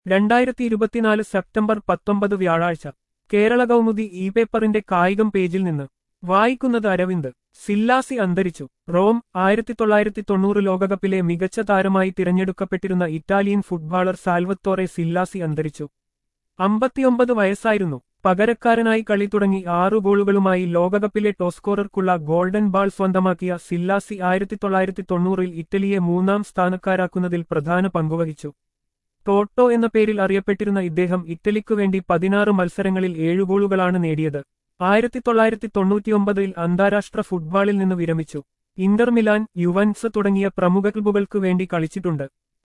രണ്ടായിരത്തി ഇരുപത്തിനാല് സെപ്റ്റംബർ പത്തൊമ്പത് വ്യാഴാഴ്ച കേരള കൗമുദി ഇ പേപ്പറിന്റെ കായികം പേജിൽ നിന്ന് വായിക്കുന്നത് അരവിന്ദ് സില്ലാസി അന്തരിച്ചു റോം ആയിരത്തി തൊള്ളായിരത്തി തൊണ്ണൂറ് ലോകകപ്പിലെ മികച്ച താരമായി തിരഞ്ഞെടുക്കപ്പെട്ടിരുന്ന ഇറ്റാലിയൻ ഫുട്ബോളർ സാൽവത്തോറെ സില്ലാസി അന്തരിച്ചു അമ്പത്തിയൊമ്പത് വയസ്സായിരുന്നു പകരക്കാരനായി കളി തുടങ്ങി ആറു ഗോളുകളുമായി ലോകകപ്പിലെ ടോസ്കോറർക്കുള്ള ഗോൾഡൻ ബാൾ സ്വന്തമാക്കിയ സില്ലാസി ആയിരത്തി തൊള്ളായിരത്തി തൊണ്ണൂറിൽ ഇറ്റലിയെ മൂന്നാം സ്ഥാനക്കാരാക്കുന്നതിൽ പ്രധാന പങ്കുവഹിച്ചു ടോട്ടോ എന്ന പേരിൽ അറിയപ്പെട്ടിരുന്ന ഇദ്ദേഹം ഇറ്റലിക്കു വേണ്ടി പതിനാറ് മത്സരങ്ങളിൽ ഏഴു ഗോളുകളാണ് നേടിയത് ആയിരത്തി തൊള്ളായിരത്തി തൊണ്ണൂറ്റിയൊമ്പതിൽ അന്താരാഷ്ട്ര ഫുട്ബോളിൽ നിന്ന് വിരമിച്ചു ഇന്റർ മിലാൻ യുവൻസ് തുടങ്ങിയ പ്രമുഖ ക്ലബുകൾക്കു വേണ്ടി കളിച്ചിട്ടുണ്ട്